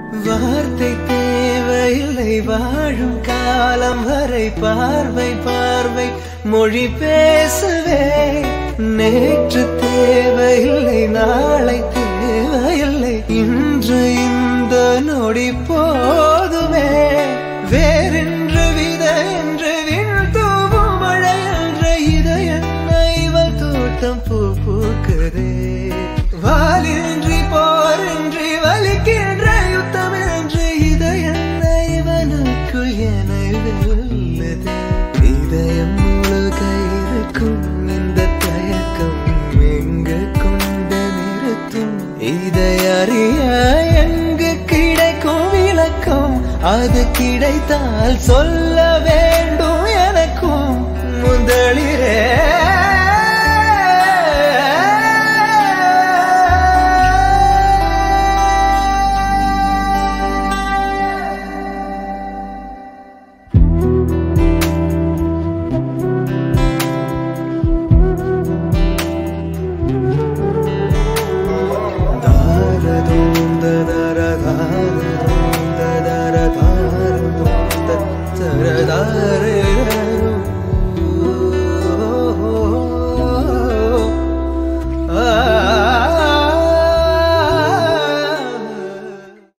வார்த்தை தேவையில்லை வாழும் காலம் வரை பார்வை பார்வை மொழி பேசவே நேற்று தேவையில்லை நாளை தேவையில்லை இன்று இந்த நொடி போதுமே வேறென்று வித என்று விண் தூவும் மழை என்ற இதயம் இவள் தோட்டம் பூ பூக்குதே வாலின்றி போரின்றி வலிக்கின்ற யுத்தம் என்று இதயம் இவனுக்குள் என வெல்லுதே இதயம் முழுக இருக்கும் இந்த தயக்கம் எங்கு கொண்டு நிறுத்தும் இதை அறிய எங்கு கிடைக்கும் விளக்கம் அது கிடைத்தால் சொல்லவே